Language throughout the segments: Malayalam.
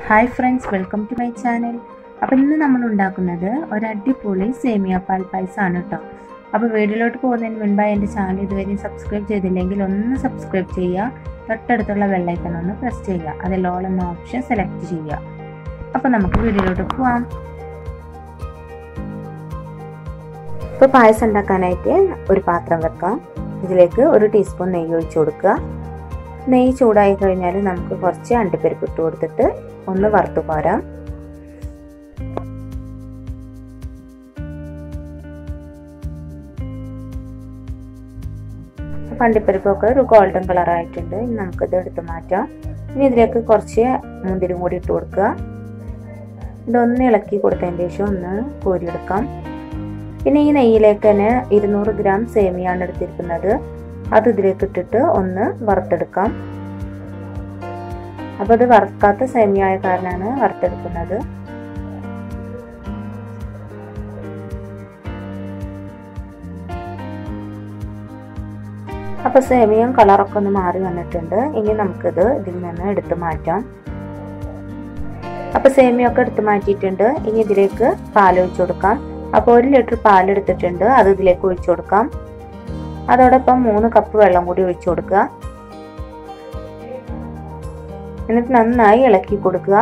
hi friends welcome to my channel അപ്പോൾ ഇന്ന് നമ്മൾ ഉണ്ടാക്കുന്നത് ഒരു അടിപൊളി സേമിയ പാൽ പായസമാണ് കേട്ടോ അപ്പോൾ വീഡിയോയിലോട്ട് പോകുന്നതിന് മുൻപായി എൻ്റെ ചാനൽ ഇതുവരെ സബ്സ്ക്രൈബ് ചെയ്തില്ലെങ്കിൽ ഒന്ന് സബ്സ്ക്രൈബ് ചെയ്യുക തൊട്ടടുത്തുള്ള വെള്ളൈക്കൺ ഒന്ന് പ്രസ് ചെയ്യുക അതിൽ ഓൾ എന്ന ഓപ്ഷൻ സെലക്ട് ചെയ്യുക അപ്പോൾ നമുക്ക് വീഡിയോയിലോട്ട് പോവാം ഇപ്പോൾ പായസം ഉണ്ടാക്കാനായിട്ട് ഒരു പാത്രം വെക്കാം ഇതിലേക്ക് ഒരു ടീസ്പൂൺ നെയ്യ് ഒഴിച്ചു കൊടുക്കുക നെയ്യ് ചൂടായി കഴിഞ്ഞാൽ നമുക്ക് കുറച്ച് അണ്ടിപ്പരിപ്പ് ഇട്ട് കൊടുത്തിട്ട് ഒന്ന് വറുത്ത് പോരാം അപ്പം അണ്ടിപ്പരിപ്പൊക്കെ ഒരു ഗോൾഡൻ കളർ ആയിട്ടുണ്ട് ഇനി നമുക്കിത് എടുത്ത് മാറ്റാം ഇനി ഇതിലേക്ക് കുറച്ച് മുന്തിരി കൂടി ഇട്ട് കൊടുക്കുക ഇതൊന്ന് ഇളക്കി കൊടുത്തതിന് ശേഷം ഒന്ന് കോരിയെടുക്കാം പിന്നെ ഈ നെയ്യിലേക്ക് തന്നെ ഇരുന്നൂറ് ഗ്രാം സേമിയാണ് എടുത്തിരിക്കുന്നത് അത് ഇതിലേക്ക് ഇട്ടിട്ട് ഒന്ന് വറുത്തെടുക്കാം അപ്പോൾ അത് വറുക്കാത്ത സേമിയ ആയ കാരണമാണ് വറുത്തെടുക്കുന്നത് അപ്പോൾ സേമിയം കളറൊക്കെ ഒന്ന് മാറി വന്നിട്ടുണ്ട് ഇനി നമുക്കിത് ഇതിൽ നിന്ന് എടുത്ത് മാറ്റാം അപ്പോൾ സേമിയൊക്കെ എടുത്ത് മാറ്റിയിട്ടുണ്ട് ഇനി ഇതിലേക്ക് പാൽ ഒഴിച്ചു കൊടുക്കാം അപ്പോൾ ഒരു ലിറ്റർ പാൽ എടുത്തിട്ടുണ്ട് അത് ഇതിലേക്ക് ഒഴിച്ചു കൊടുക്കാം അതോടൊപ്പം മൂന്ന് കപ്പ് വെള്ളം കൂടി ഒഴിച്ചു കൊടുക്കുക എന്നിട്ട് നന്നായി ഇളക്കി കൊടുക്കുക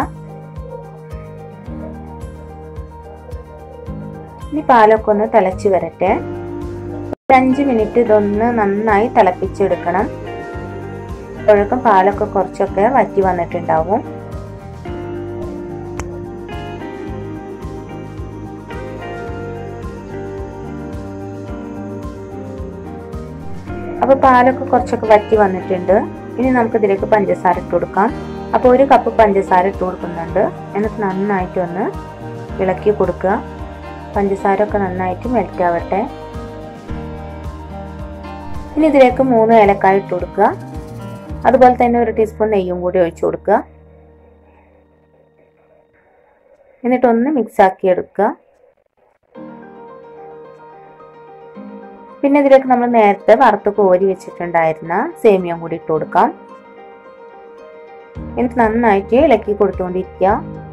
ഇനി പാലൊക്കെ ഒന്ന് തിളച്ച് വരട്ടെ ഒരു അഞ്ച് മിനിറ്റ് ഇതൊന്ന് നന്നായി തിളപ്പിച്ചെടുക്കണം അപ്പോഴേക്കും പാലൊക്കെ കുറച്ചൊക്കെ വറ്റി വന്നിട്ടുണ്ടാവും അപ്പോൾ പാലൊക്കെ കുറച്ചൊക്കെ വറ്റി വന്നിട്ടുണ്ട് ഇനി നമുക്ക് ഇതിലേക്ക് പഞ്ചസാര ഇട്ട് കൊടുക്കാം അപ്പോൾ ഒരു കപ്പ് പഞ്ചസാര ഇട്ട് കൊടുക്കുന്നുണ്ട് എന്നിട്ട് നന്നായിട്ട് ഒന്ന് ഇളക്കി കൊടുക്കുക പഞ്ചസാര ഒക്കെ നന്നായിട്ട് മെൽറ്റ് ആവട്ടെ ഇനി ഇതിലേക്ക് മൂന്ന് ഏലക്കായ ഇട്ട് കൊടുക്കുക അതുപോലെ തന്നെ ഒരു ടീസ്പൂൺ നെയ്യും കൂടി ഒഴിച്ചു കൊടുക്കുക എന്നിട്ടൊന്ന് മിക്സ് ആക്കി എടുക്കുക പിന്നെ ഇതിലേക്ക് നമ്മൾ നേരത്തെ വറുത്ത് കോരി വെച്ചിട്ടുണ്ടായിരുന്ന സേമിയം കൂടി ഇട്ട് കൊടുക്കാം എന്നിട്ട് നന്നായിട്ട് ഇളക്കി കൊടുത്തുകൊണ്ടിരിക്കുക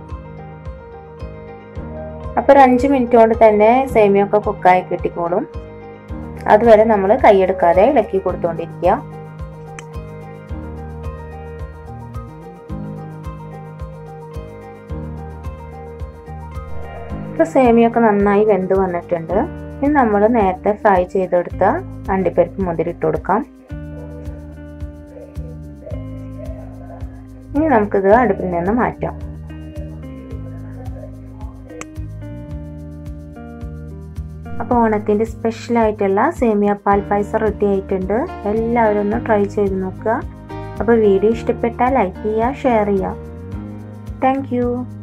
അപ്പോൾ ഒരു അഞ്ച് മിനിറ്റ് കൊണ്ട് തന്നെ സേമിയൊക്കെ കുക്കായി കിട്ടിക്കോളും അതുവരെ നമ്മൾ കൈയെടുക്കാതെ ഇളക്കി കൊടുത്തുകൊണ്ടിരിക്കുക ഇപ്പോൾ സേമിയൊക്കെ നന്നായി വെന്ത് വന്നിട്ടുണ്ട് ഇനി നമ്മൾ നേരത്തെ ഫ്രൈ ചെയ്തെടുത്ത അണ്ടിപ്പരിപ്പ് മുതിരി ഇട്ട് കൊടുക്കാം ഇനി നമുക്കിത് അടുപ്പിൽ നിന്ന് മാറ്റാം അപ്പോൾ ഓണത്തിൻ്റെ സ്പെഷ്യൽ ആയിട്ടുള്ള സേമിയ പാൽ പായസം റെഡി ആയിട്ടുണ്ട് എല്ലാവരും ഒന്ന് ട്രൈ ചെയ്ത് നോക്കുക അപ്പോൾ വീഡിയോ ഇഷ്ടപ്പെട്ടാൽ ലൈക്ക് ചെയ്യുക ഷെയർ ചെയ്യുക താങ്ക്